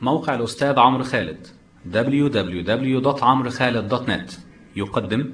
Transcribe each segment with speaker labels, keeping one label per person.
Speaker 1: موقع الأستاذ عمرو خالد www.عمرخالد.net يقدم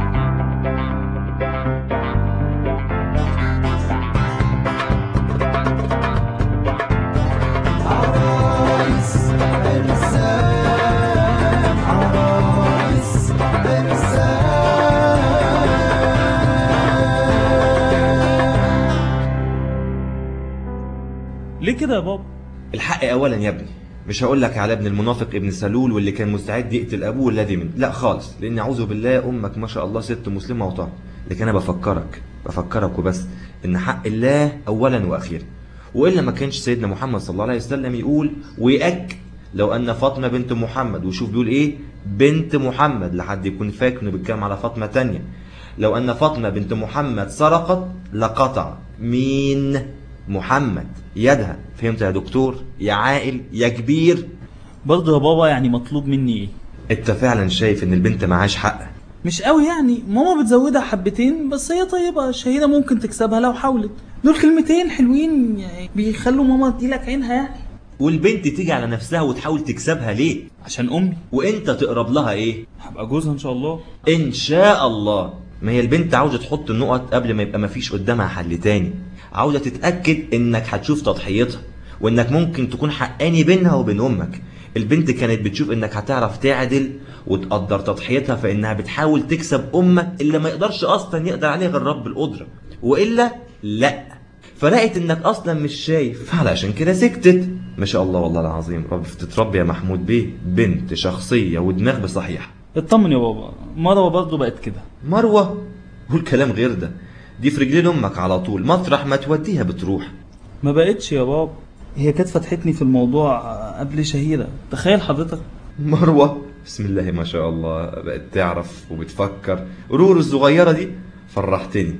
Speaker 2: ليه كده يا بابا
Speaker 3: الحق اولا يا ابني مش هقول لك على ابن المنافق ابن سلول واللي كان مستعد يقتل ابوه الذي من لا خالص لان اعوذ بالله امك ما شاء الله ست مسلمه وطاهره لكن انا بفكرك بفكرك وبس ان حق الله اولا واخيرا والا ما كانش سيدنا محمد صلى الله عليه وسلم يقول ويأك لو ان فاطمه بنت محمد وشوف بيقول ايه بنت محمد لحد يكون فاكر انه بيتكلم على فاطمه تانية لو ان فاطمه بنت محمد سرقت لقطع مين محمد يدها فهمت يا دكتور يا عاقل يا كبير
Speaker 2: برضه يا بابا يعني مطلوب مني ايه
Speaker 3: انت فعلا شايف ان البنت معاش حق
Speaker 2: مش قوي يعني ماما بتزودها حبتين بس هي طيبة شهيدة ممكن تكسبها لو حاولت دول كلمتين حلوين يعني بيخلوا ماما تديلك عينها يعني
Speaker 3: والبنت تيجي على نفسها وتحاول تكسبها ليه
Speaker 2: عشان امي
Speaker 3: وانت تقرب لها ايه
Speaker 2: هبقى جوزها ان شاء الله
Speaker 3: ان شاء الله ما هي البنت عاوزه تحط النقط قبل ما يبقى مفيش قدامها حل تاني عاوزه تتاكد انك هتشوف تضحيتها وانك ممكن تكون حقاني بينها وبين امك البنت كانت بتشوف انك هتعرف تعدل وتقدر تضحيتها فانها بتحاول تكسب امك اللي ما يقدرش اصلا يقدر عليه غير رب القدره والا لا فلقيت انك اصلا مش شايف علشان كده سكتت ما شاء الله والله العظيم رب تتربي يا محمود بيه بنت شخصيه ودماغ بصحيح
Speaker 2: اطمن يا بابا مروة برضه بقت كده
Speaker 3: مروه والكلام غير ده دي في رجلين امك على طول مطرح ما توديها بتروح
Speaker 2: ما بقتش يا بابا هي كانت فتحتني في الموضوع قبل شهيدة تخيل حضرتك
Speaker 3: مروه بسم الله ما شاء الله بقت تعرف وبتفكر رور الصغيره دي فرحتني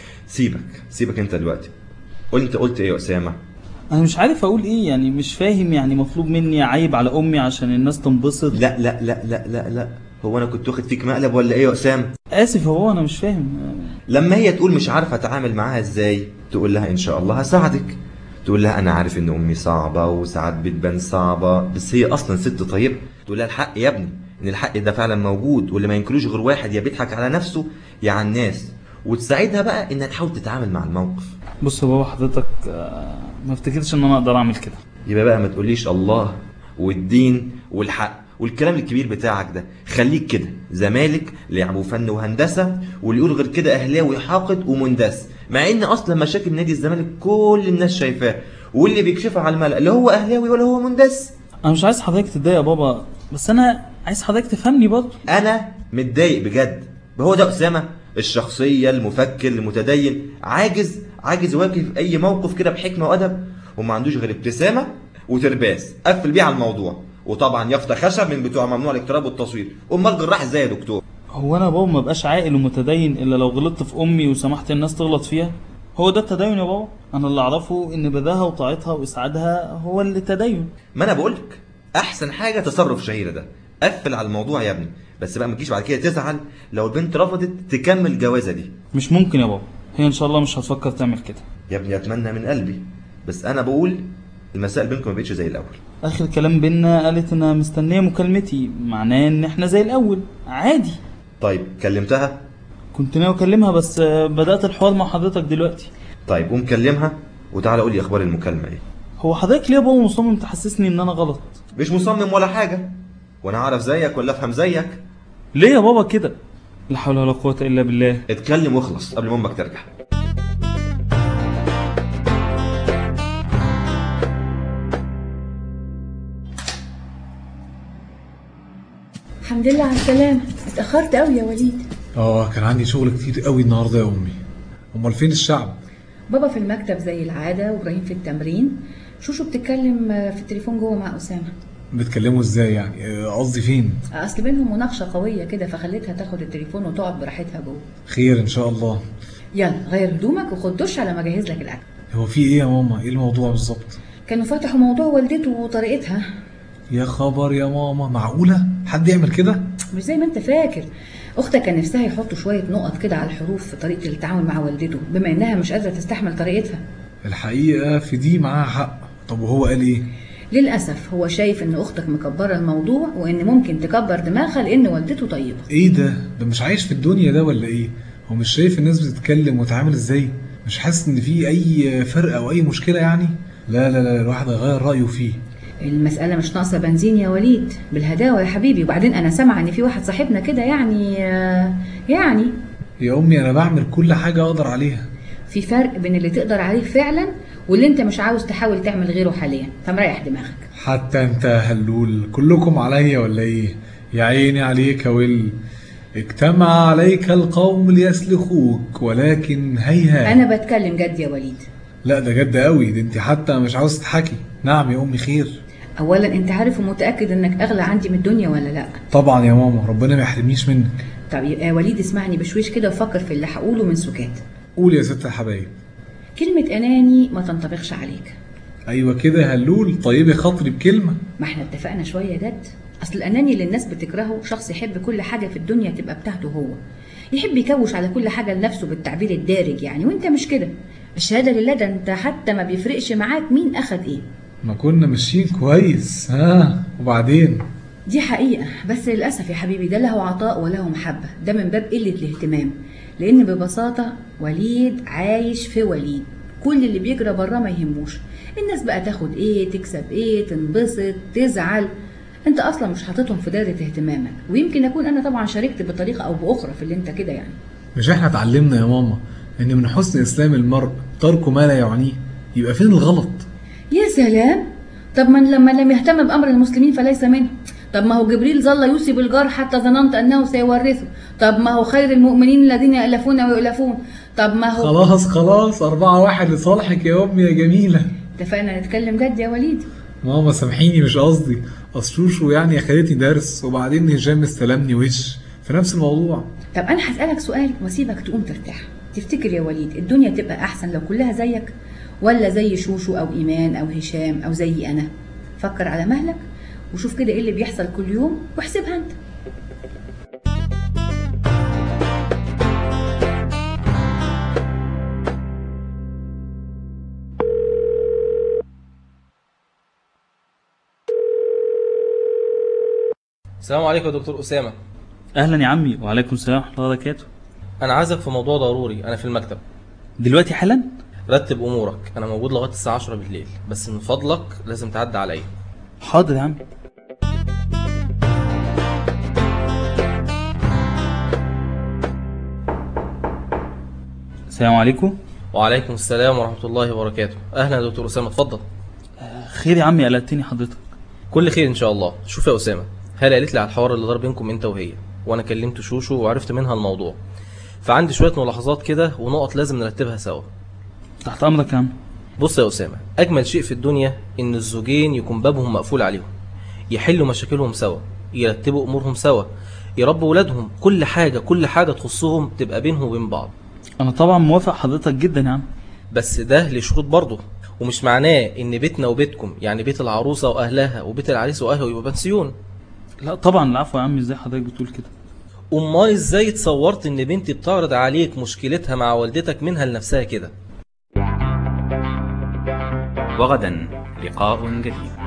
Speaker 3: سيبك سيبك انت دلوقتي قول انت قلت ايه يا اسامه
Speaker 2: انا مش عارف اقول ايه يعني مش فاهم يعني مطلوب مني اعيب على امي عشان الناس تنبسط
Speaker 3: لا لا لا لا لا لا هو انا كنت واخد فيك مقلب ولا ايه يا اسامه
Speaker 2: اسف يا بابا انا مش فاهم
Speaker 3: لما هي تقول مش عارفه اتعامل معاها ازاي تقول لها ان شاء الله هساعدك تقول لها انا عارف ان امي صعبه وساعات بتبان صعبه بس هي اصلا ست طيبه تقول لها الحق يا ابني ان الحق ده فعلا موجود واللي ما ينكروش غير واحد يا بيضحك على نفسه يا على الناس وتساعدها بقى انها تحاول تتعامل مع الموقف
Speaker 2: بص يا بابا حضرتك آه، ما افتكرش ان انا اقدر اعمل كده
Speaker 3: يبقى بقى ما تقوليش الله والدين والحق والكلام الكبير بتاعك ده خليك كده زمالك لعبوا فن وهندسه واللي يقول غير كده اهلاوي حاقد ومندس مع ان اصلا مشاكل نادي الزمالك كل الناس شايفاه واللي بيكشفها على الملأ لا هو اهلاوي ولا هو مندس
Speaker 2: انا مش عايز حضرتك تتضايق يا بابا بس انا عايز حضرتك تفهمني برضه
Speaker 3: انا متضايق بجد هو ده اسامه الشخصيه المفكر المتدين عاجز عاجز يواجه في اي موقف كده بحكمه وادب وما عندوش غير ابتسامه وترباس قفل بيه على الموضوع وطبعا يافطه خشب من بتوع ممنوع الاقتراب والتصوير امال جراح ازاي يا دكتور
Speaker 2: هو انا يا بابا ما بقاش عاقل ومتدين الا لو غلطت في امي وسمحت الناس تغلط فيها هو ده التدين يا بابا انا اللي اعرفه ان بداها وطاعتها واسعادها هو اللي تدين
Speaker 3: ما انا بقولك احسن حاجه تصرف شهيره ده قفل على الموضوع يا ابني بس بقى ما تجيش بعد كده تزعل لو البنت رفضت تكمل الجوازه دي
Speaker 2: مش ممكن يا بابا هي ان شاء الله مش هتفكر تعمل كده
Speaker 3: يا ابني اتمنى من قلبي بس انا بقول المسائل بينكم ما بقتش زي الاول
Speaker 2: اخر كلام بينا قالت انها مستنيه مكالمتي معناه ان احنا زي الاول عادي
Speaker 3: طيب كلمتها
Speaker 2: كنت ناوي اكلمها بس آه، بدات الحوار مع حضرتك دلوقتي
Speaker 3: طيب قوم كلمها وتعالى قول لي اخبار المكالمه ايه
Speaker 2: هو حضرتك ليه يا بابا مصمم تحسسني ان انا غلط
Speaker 3: مش مصمم ولا حاجه وانا اعرف زيك ولا افهم زيك
Speaker 2: ليه يا بابا كده لا حول ولا قوه الا بالله
Speaker 3: اتكلم واخلص قبل ما امك ترجع
Speaker 4: الحمد لله على السلامة اتأخرت قوي يا وليد
Speaker 5: اه كان عندي شغل كتير قوي النهارده يا امي امال فين الشعب
Speaker 4: بابا في المكتب زي العادة وإبراهيم في التمرين شوشو بتتكلم في التليفون جوه مع أسامة
Speaker 5: بتكلموا ازاي يعني آه، قصدي فين
Speaker 4: أصل بينهم مناقشة قوية كده فخليتها تاخد التليفون وتقعد براحتها جوه
Speaker 5: خير ان شاء الله
Speaker 4: يلا غير هدومك وخد دش على ما أجهز لك الأكل
Speaker 5: هو في ايه يا ماما ايه الموضوع بالظبط
Speaker 4: كانوا فتحوا موضوع والدته وطريقتها
Speaker 5: يا خبر يا ماما معقوله حد يعمل كده
Speaker 4: مش زي ما انت فاكر اختك كان نفسها يحطوا شويه نقط كده على الحروف في طريقه التعامل مع والدته بما انها مش قادره تستحمل طريقتها
Speaker 5: الحقيقه في دي معاها حق طب وهو قال ايه
Speaker 4: للأسف هو شايف إن أختك مكبرة الموضوع وإن ممكن تكبر دماغها لأن والدته طيبة
Speaker 5: ايه ده ده مش عايش في الدنيا ده ولا ايه هو مش شايف الناس بتتكلم وتعامل ازاي مش حاسس ان في اي فرق او اي مشكله يعني لا لا لا الواحد هيغير رايه فيه
Speaker 4: المسألة مش ناقصة بنزين يا وليد بالهداوة يا حبيبي وبعدين أنا سامعة إن في واحد صاحبنا كده يعني آه، يعني
Speaker 5: يا امي انا بعمل كل حاجه اقدر عليها
Speaker 4: في فرق بين اللي تقدر عليه فعلا واللي أنت مش عاوز تحاول تعمل غيره حاليا فمريح دماغك
Speaker 5: حتى انت يا هلول كلكم عليا ولا ايه يا عيني عليك يا ويل اجتمع عليك القوم ليسلخوك ولكن هيهات
Speaker 4: أنا بتكلم جد يا وليد
Speaker 5: لا ده جد قوي ده انت حتى مش عاوز تضحكي نعم يا امي خير
Speaker 4: أولا أنت عارف ومتأكد إنك أغلى عندي من الدنيا ولا لأ
Speaker 5: طبعا يا ماما ربنا ما يحرمنيش منك
Speaker 4: طب يا وليد اسمعني بشويش كده وفكر في اللي هقوله من سكات
Speaker 5: قول يا ست الحبايب
Speaker 4: كلمة أناني ما تنطبقش عليك
Speaker 5: ايوه كده يا هلول طيبي خاطري بكلمه
Speaker 4: ما احنا اتفقنا شوية جد أصل الأناني اللي الناس بتكرهه شخص يحب كل حاجة في الدنيا تبقى بتاعته هو يحب يكوش على كل حاجة لنفسه بالتعبير الدارج يعني وانت مش كده الشهادة لله ده انت حتى ما بيفرقش معاك مين أخد ايه
Speaker 5: ما كنا ماشيين كويس ها وبعدين
Speaker 4: دي حقيقة بس للأسف يا حبيبي ده له عطاء وله محبة ده من باب قلة الاهتمام لأن ببساطة وليد عايش في وليد كل اللي بيجرى براه ما يهموش الناس بقى تاخد ايه تكسب ايه تنبسط تزعل انت اصلا مش حاططهم في دايرة اهتمامك ويمكن اكون انا طبعا شاركت بطريقة او باخرى في اللي انت كده يعني
Speaker 5: مش احنا اتعلمنا يا ماما ان من حسن اسلام المرء ترك ما لا يعنيه يبقى فين الغلط
Speaker 4: يا سلام طب من لما لم يهتم بأمر المسلمين فليس منه طب ما هو جبريل ظل يوصي بالجار حتى ظننت أنه سيورثه طب ما هو خير المؤمنين الذين يألفون ويؤلفون طب ما هو
Speaker 5: خلاص خلاص أربعة واحد لصالحك يا أمي يا جميلة
Speaker 4: اتفقنا نتكلم جد يا وليد
Speaker 5: ماما سامحيني مش قصدي أصل شوشو يعني أخدتني درس وبعدين هشام استلمني وش في نفس الموضوع
Speaker 4: طب أنا هسألك سؤال واسيبك تقوم ترتاح تفتكر يا وليد الدنيا تبقى أحسن لو كلها زيك ولا زي شوشو أو إيمان أو هشام أو زي أنا فكر على مهلك وشوف كده إيه اللي بيحصل كل يوم واحسبها أنت
Speaker 6: السلام عليكم يا دكتور أسامة
Speaker 2: اهلا يا عمي وعليكم السلام ورحمه الله وبركاته
Speaker 6: أنا عايزك في موضوع ضروري أنا في المكتب
Speaker 2: دلوقتي حالا
Speaker 6: رتب أمورك أنا موجود لغاية الساعة 10 بالليل بس من فضلك لازم تعدي عليا
Speaker 2: حاضر يا عمي السلام عليكم
Speaker 6: وعليكم السلام ورحمة الله وبركاته أهلا يا دكتور أسامة اتفضل
Speaker 2: خير يا عمي قلقتني حضرتك
Speaker 6: كل خير إن شاء الله شوف يا أسامة هلا قالت لي على الحوار اللي دار بينكم أنت وهي وأنا كلمت شوشو وعرفت منها الموضوع فعندي شوية ملاحظات كده ونقط لازم نرتبها سوا
Speaker 2: تحت امرك يا عم
Speaker 6: بص يا أسامة أجمل شيء في الدنيا إن الزوجين يكون بابهم مقفول عليهم يحلوا مشاكلهم سوا يرتبوا أمورهم سوا يربوا ولادهم كل حاجة كل حاجة تخصهم تبقى بينهم وبين بعض
Speaker 2: انا طبعا موافق حضرتك جدا يا عم
Speaker 6: بس ده ليه شروط برضه ومش معناه ان بيتنا وبيتكم يعني بيت العروسه واهلها وبيت العريس واهله يبقى بنسيون
Speaker 2: لا طبعا العفو يا عمي ازاي حضرتك بتقول كده
Speaker 6: امال ازاي تصورت ان بنتي بتعرض عليك مشكلتها مع والدتك منها لنفسها كده
Speaker 1: وغدا لقاء جديد